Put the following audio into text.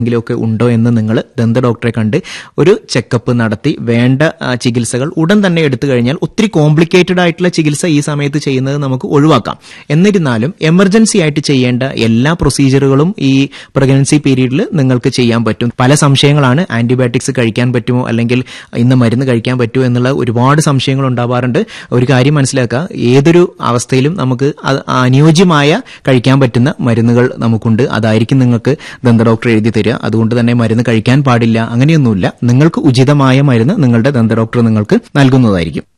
എന്തെങ്കിലുമൊക്കെ ഉണ്ടോ എന്ന് നിങ്ങൾ ദന്ത ഡോക്ടറെ കണ്ട് ഒരു ചെക്കപ്പ് നടത്തി വേണ്ട ആ, ചികിത്സകൾ ഉടൻ തന്നെ എടുത്തു കഴിഞ്ഞാൽ ഒത്തിരി കോംപ്ലിക്കേറ്റഡ് ആയിട്ടുള്ള ചികിത്സ ഈ സമയത്ത് ചെയ്യുന്നത് നമുക്ക് ഒഴിവാക്കാം എന്നിരുന്നാലും എമർജൻസി ആയിട്ട് ചെയ്യേണ്ട എല്ലാ പ്രൊസീജിയറുകളും ഈ പ്രഗ്നൻസി പീരീഡിൽ നിങ്ങൾക്ക് ചെയ്യാൻ പറ്റും പല സംശയങ്ങളാണ് ആന്റിബയോട്ടിക്സ് കഴിക്കാൻ പറ്റുമോ അല്ലെങ്കിൽ ഇന്ന് മരുന്ന് കഴിക്കാൻ പറ്റുമോ എന്നുള്ള ഒരുപാട് സംശയങ്ങൾ ഉണ്ടാവാറുണ്ട് ഒരു കാര്യം മനസ്സിലാക്കുക ഏതൊരു അവസ്ഥയിലും നമുക്ക് അത് അനുയോജ്യമായ കഴിക്കാൻ പറ്റുന്ന മരുന്നുകൾ നമുക്കുണ്ട് അതായിരിക്കും നിങ്ങൾക്ക് ദന്ത ഡോക്ടർ എഴുതി തരിക അതുകൊണ്ട് തന്നെ മരുന്ന് കഴിക്കാൻ പാടില്ല അങ്ങനെയൊന്നുമില്ല നിങ്ങൾക്ക് ഉചിതമായ മരുന്ന് നിങ്ങളുടെ ദന്ത ഡോക്ടർ നിങ്ങൾക്ക് നൽകുന്നതായിരിക്കും